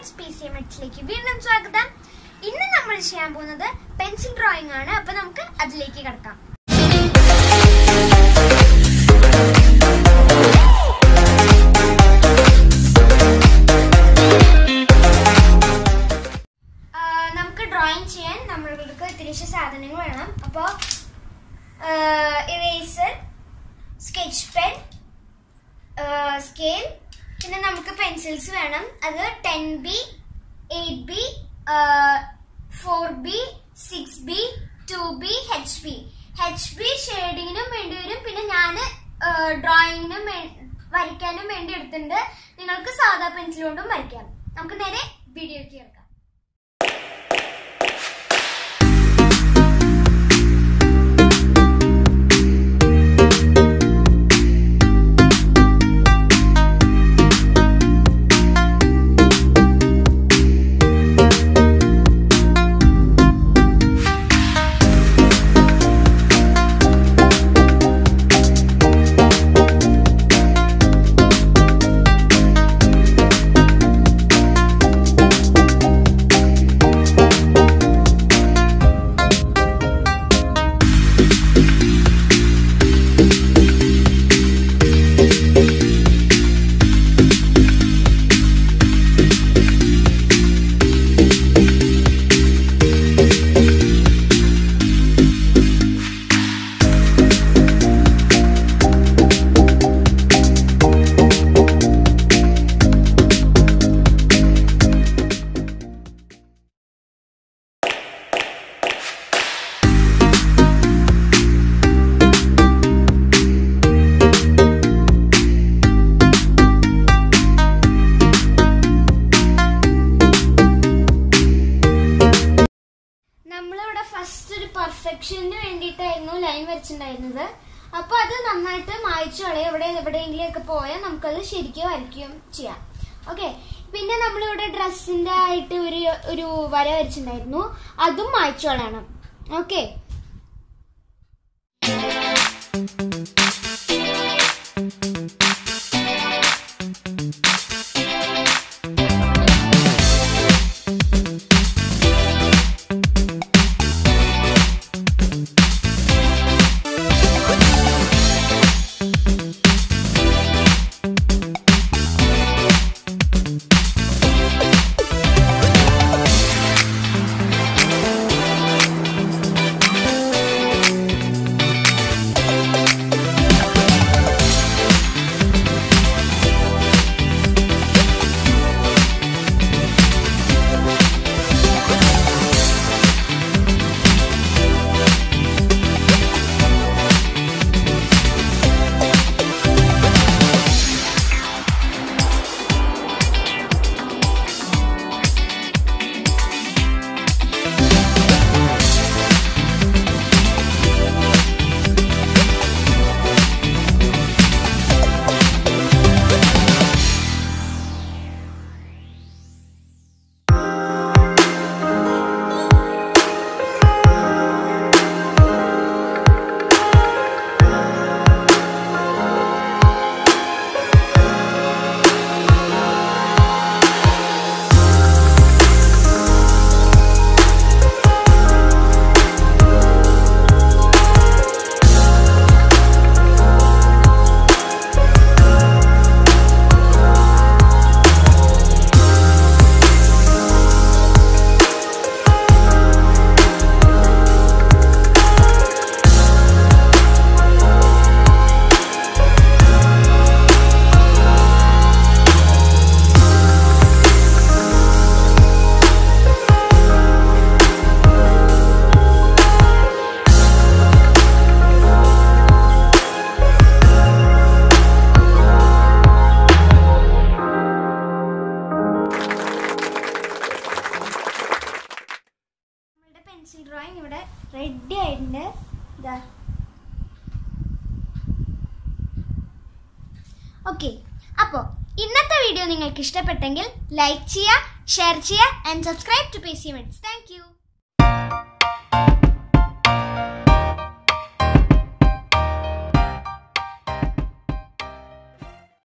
friends P C M എച്ചിലേക്ക് വീണ്ടും സ്വാഗതം ഇന്ന് നമ്മൾ ചെയ്യാൻ പോകുന്നത് പെൻസിൽ ഡ്രോയിങ് ആണ് അപ്പൊ നമുക്ക് അതിലേക്ക് കിടക്കാം നമുക്ക് ഡ്രോയിങ് ചെയ്യാൻ നമ്മൾക്ക് ഇത്തിരിച്ച സാധനങ്ങൾ വേണം അപ്പോൾ ഇറേസർ സ്കെച്ച് പെൻ സ്കെയിൽ പിന്നെ നമുക്ക് പെൻസിൽസ് വേണം അത് ten B eight B four B six B two B H B H B ഷെയ്ഡിങ്ങിനും വേണ്ടി വരും പിന്നെ ഞാൻ ഡ്രോയിങ്ങിനും വരയ്ക്കാനും വേണ്ടി എടുത്തിട്ടുണ്ട് നിങ്ങൾക്ക് സാധാ പെൻസിൽ കൊണ്ടും വരയ്ക്കാം നമുക്ക് നേരെ വീഡിയോയ്ക്ക് കിടക്കാം നമ്മളിവിടെ ഫസ്റ്റ് ഒരു പെർഫെക്ഷന് വേണ്ടിയിട്ടായിരുന്നു ലൈൻ വരച്ചിട്ടുണ്ടായിരുന്നത് അപ്പൊ അത് നന്നായിട്ട് മായ്ച്ചു കളയും എവിടെ എവിടെയെങ്കിലും ഒക്കെ പോയാൽ നമുക്കത് ശരിക്കും വരയ്ക്കുകയും ചെയ്യാം ഓക്കെ പിന്നെ നമ്മളിവിടെ ഡ്രസ്സിന്റെ ആയിട്ട് ഒരു ഒരു വര വരച്ചിട്ടുണ്ടായിരുന്നു അതും മായ്ച്ചു കളയണം ഓക്കെ നമ്മളുടെ പെൻസിൽ ഡ്രോയിങ് ഇവിടെ റെഡി ആയിട്ടുണ്ട് ഇതാ ഓക്കെ അപ്പോൾ ഇന്നത്തെ വീഡിയോ നിങ്ങൾക്ക് ഇഷ്ടപ്പെട്ടെങ്കിൽ ലൈക്ക് ചെയ്യുക ഷെയർ ചെയ്യുക and subscribe to P C meds thank U